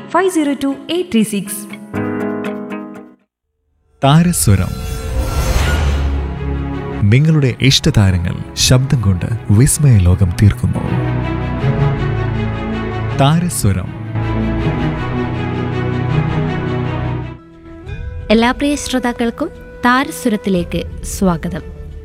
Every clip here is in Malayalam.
Five zero two eight three six താരസ്വരം നിങ്ങളുടെ ഇഷ്ടതാരങ്ങൾ ശബ്ദം കൊണ്ട് വിസ്മയ ലോകം തീർക്കുന്നു താരസ്വരം എല്ലാ പ്രിയ ശ്രോതാക്കൾക്കും താരസ്വരത്തിലേക്ക് സ്വാഗതം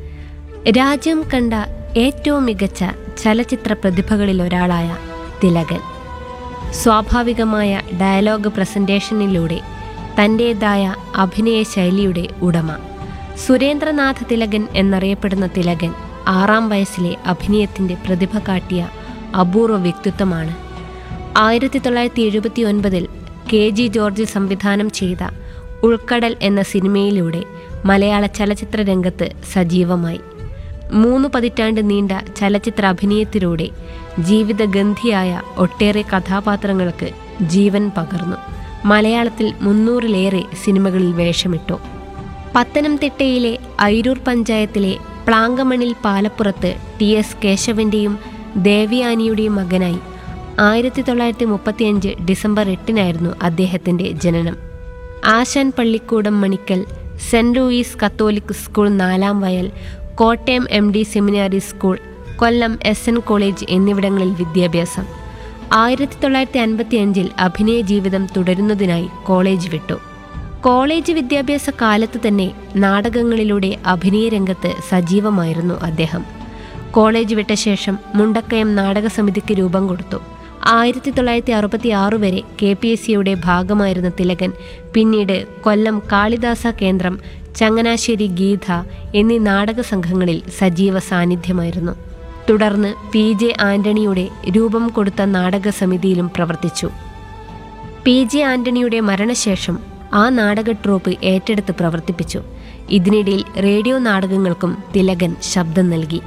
രാജ്യം കണ്ട ഏറ്റവും മികച്ച ചലച്ചിത്ര പ്രതിഭകളിൽ ഒരാളായ തിലകൻ സ്വാഭാവികമായ ഡയലോഗ് പ്രസന്റേഷനിലൂടെ തൻ്റേതായ അഭിനയ ശൈലിയുടെ ഉടമ സുരേന്ദ്രനാഥ തിലകൻ എന്നറിയപ്പെടുന്ന തിലകൻ ആറാം വയസ്സിലെ അഭിനയത്തിൻ്റെ പ്രതിഭ കാട്ടിയ അപൂർവ വ്യക്തിത്വമാണ് ആയിരത്തി തൊള്ളായിരത്തി എഴുപത്തി ഒൻപതിൽ കെ ജി ജോർജ് സംവിധാനം ചെയ്ത ഉൾക്കടൽ എന്ന സിനിമയിലൂടെ മലയാള ചലച്ചിത്ര രംഗത്ത് സജീവമായി മൂന്ന് പതിറ്റാണ്ട് നീണ്ട ചലച്ചിത്ര അഭിനയത്തിലൂടെ ജീവിതഗന്ധിയായ ഒട്ടേറെ കഥാപാത്രങ്ങൾക്ക് ജീവൻ പകർന്നു മലയാളത്തിൽ മുന്നൂറിലേറെ സിനിമകളിൽ വേഷമിട്ടു പത്തനംതിട്ടയിലെ ഐരൂർ പഞ്ചായത്തിലെ പ്ലാങ്കമണിൽ പാലപ്പുറത്ത് ടി എസ് കേശവൻ്റെയും ദേവയാനിയുടെയും മകനായി ആയിരത്തി തൊള്ളായിരത്തി മുപ്പത്തിയഞ്ച് ഡിസംബർ എട്ടിനായിരുന്നു അദ്ദേഹത്തിൻ്റെ ജനനം ആശാൻ പള്ളിക്കൂടം മണിക്കൽ സെൻറ് ലൂയിസ് കത്തോലിക് സ്കൂൾ നാലാം വയൽ Kottayam M D seminary school Kollam S N college എന്നിവിടങ്ങളിൽ വിദ്യാഭ്യാസം ആയിരത്തി തൊള്ളായിരത്തി അൻപത്തി അഞ്ചിൽ അഭിനയ ജീവിതം തുടരുന്നതിനായി കോളേജ് വിട്ടു കോളേജ് വിദ്യാഭ്യാസ കാലത്ത് തന്നെ നാടകങ്ങളിലൂടെ അഭിനയ രംഗത്ത് സജീവമായിരുന്നു അദ്ദേഹം കോളേജ് വിട്ട ശേഷം മുണ്ടക്കയം നാടക സമിതിക്ക് രൂപം കൊടുത്തു ആയിരത്തി തൊള്ളായിരത്തി അറുപത്തി ആറ് വരെ കെ പി എസ് സിയുടെ ഭാഗമായിരുന്ന തിലകൻ പിന്നീട് കൊല്ലം കാളിദാസ കേന്ദ്രം ചങ്ങനാശ്ശേരി ഗീത എന്നീ നാടക സംഘങ്ങളിൽ സജീവ സാന്നിധ്യമായിരുന്നു തുടർന്ന് പി ജെ ആന്റണിയുടെ രൂപം കൊടുത്ത നാടക സമിതിയിലും പ്രവർത്തിച്ചു പി ജെ ആന്റണിയുടെ മരണശേഷം ആ നാടക ട്രൂപ്പ് ഏറ്റെടുത്ത് പ്രവർത്തിപ്പിച്ചു ഇതിനിടയിൽ റേഡിയോ നാടകങ്ങൾക്കും തിലകൻ ശബ്ദം നൽകി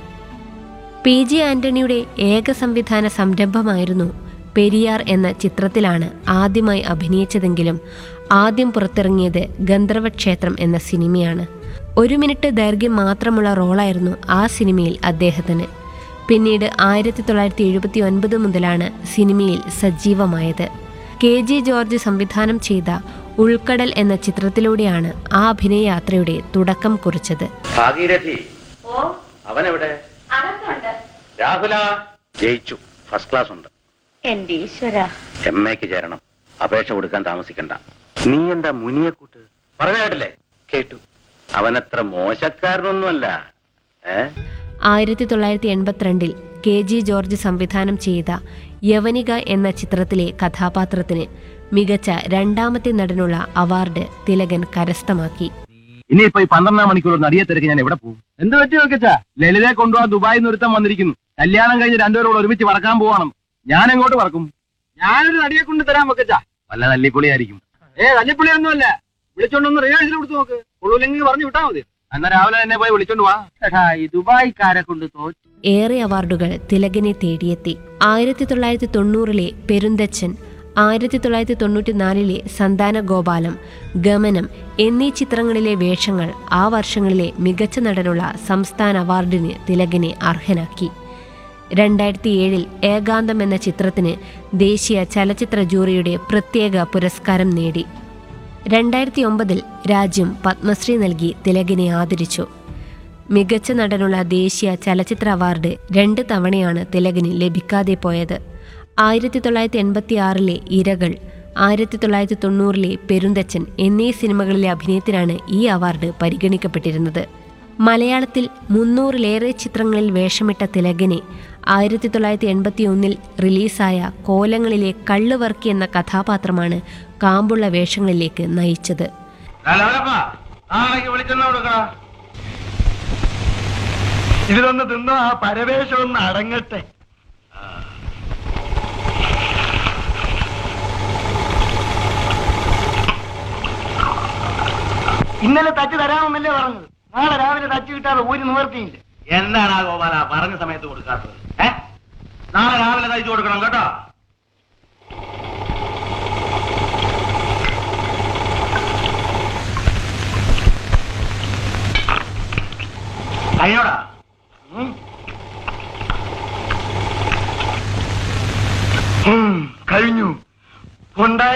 പി ജി ആന്റണിയുടെ ഏക സംവിധാന സംരംഭമായിരുന്നു പെരിയാർ എന്ന ചിത്രത്തിലാണ് ആദ്യമായി അഭിനയിച്ചതെങ്കിലും ആദ്യം പുറത്തിറങ്ങിയത് ഗന്ധർവക്ഷേത്രം എന്ന സിനിമയാണ് ഒരു മിനിറ്റ് ദൈർഘ്യം മാത്രമുള്ള റോളായിരുന്നു ആ സിനിമയിൽ അദ്ദേഹത്തിന് പിന്നീട് ആയിരത്തി തൊള്ളായിരത്തി എഴുപത്തി ഒൻപത് മുതലാണ് സിനിമയിൽ സജീവമായത് കെ ജി ജോർജ് സംവിധാനം ചെയ്ത ഉൾക്കടൽ എന്ന ചിത്രത്തിലൂടെയാണ് ആ അഭിനയയാത്രയുടെ തുടക്കം കുറിച്ചത് ഭാഗീരഥി അവനെവിടെ രാഹുല ജയിച്ചു ഫസ്റ്റ് ക്ലാസ് ഉണ്ട് എന്റെ ഈശ്വര എം എക്ക് ചേരണം അപേക്ഷ കൊടുക്കാൻ താമസിക്കണ്ട നീ എന്താ മുനിയെ കൂട്ട് പറഞ്ഞ കേട്ടില്ലേ കേട്ടു അവനത്ര മോശക്കാരനൊന്നുമല്ല ഏ ആയിരത്തി തൊള്ളായിരത്തി എൺപത്തിരണ്ടിൽ കെ ജി ജോർജ് സംവിധാനം ചെയ്ത യവനിക എന്ന ചിത്രത്തിലെ കഥാപാത്രത്തിന് മികച്ച രണ്ടാമത്തെ നടനുള്ള അവാർഡ് തിലകൻ കരസ്ഥമാക്കി ഇനിയിപ്പോ ഈ പന്ത്രണ്ടാം മണിക്കൂർ നടിയെ തിരക്ക് ഞാൻ എവിടെ പോകും എന്ത് പറ്റി നോക്കിച്ചാ ലളിതയെ കൊണ്ടുപോകാൻ ദുബായിൽ നിന്ന് ഒരുത്തം വന്നിരിക്കുന്നു കല്യാണം കഴിഞ്ഞ് രണ്ടുപേരോട് ഒരുമിച്ച് പറക്കാൻ പോവാണം ഞാൻ എങ്ങോട്ട് പറക്കും ഞാനൊരു നടിയെ കൊണ്ട് തരാൻ വെക്കച്ചാ വല്ല തല്ലിപ്പൊളിയായിരിക്കും ഏ തല്ലിപ്പൊളിയൊന്നുമല്ല വിളിച്ചോണ്ടൊന്ന് റിഹേഴ്സൽ കൊടുത്തു നോക്ക് കൊള്ളൂല്ലെങ്കിൽ പറഞ്ഞു വിട്ടാ മതി എന്നാ രാവിലെ തന്നെ പോയി വിളിച്ചോണ്ട് വാ ഈ ദുബായിക്കാരെ കൊണ്ട് തോറ്റു ഏറെ അവാർഡുകൾ തിലകനെ തേടിയെത്തി ആയിരത്തി തൊള്ളായിരത്തി തൊണ്ണൂറിലെ പെരുന്തച്ചൻ ആയിരത്തി തൊള്ളായിരത്തി തൊണ്ണൂറ്റിനാലിലെ സന്താന ഗോപാലം ഗമനം എന്നീ ചിത്രങ്ങളിലെ വേഷങ്ങൾ ആ വർഷങ്ങളിലെ മികച്ച നടനുള്ള സംസ്ഥാന അവാർഡിന് തിലകനെ അർഹനാക്കി രണ്ടായിരത്തി ഏഴിൽ ഏകാന്തം എന്ന ചിത്രത്തിന് ദേശീയ ചലച്ചിത്ര ജൂറിയുടെ പ്രത്യേക പുരസ്കാരം നേടി രണ്ടായിരത്തി ഒമ്പതിൽ രാജ്യം പത്മശ്രീ നൽകി തിലകനെ ആദരിച്ചു മികച്ച നടനുള്ള ദേശീയ ചലച്ചിത്ര അവാർഡ് രണ്ട് തവണയാണ് തിലകന് ലഭിക്കാതെ പോയത് ആയിരത്തി തൊള്ളായിരത്തി എൺപത്തി ആറിലെ ഇരകൾ ആയിരത്തി തൊള്ളായിരത്തി തൊണ്ണൂറിലെ പെരുന്തച്ചൻ എന്നീ സിനിമകളിലെ അഭിനയത്തിനാണ് ഈ അവാർഡ് പരിഗണിക്കപ്പെട്ടിരുന്നത് മലയാളത്തിൽ മുന്നൂറിലേറെ ചിത്രങ്ങളിൽ വേഷമിട്ട തിലകനെ ആയിരത്തി തൊള്ളായിരത്തി എൺപത്തി ഒന്നിൽ റിലീസായ കോലങ്ങളിലെ കള്ളുവർക്കി എന്ന കഥാപാത്രമാണ് കാമ്പുള്ള വേഷങ്ങളിലേക്ക് നയിച്ചത് വിളിച്ചെന്നാ കൊടുക്കണ ഇതിലൊന്ന് തിന്നോ ആ പരവേശം ഒന്ന് അടങ്ങട്ടെ ഇന്നലെ തച്ച് തരാമെന്നല്ലേ പറഞ്ഞത് നാളെ രാവിലെ തച്ച് കിട്ടാതെ ഒരു നിവർത്തിയില്ല എന്താണ് ആ ഗോപാല പറഞ്ഞ സമയത്ത് കൊടുക്കാത്തത് ഏ നാളെ രാവിലെ തയ്ച്ചു കൊടുക്കണം കേട്ടോ കഴിഞ്ഞോടാ ഉം. ഉം, കഴിഞ്ഞു ഉണ്ടായി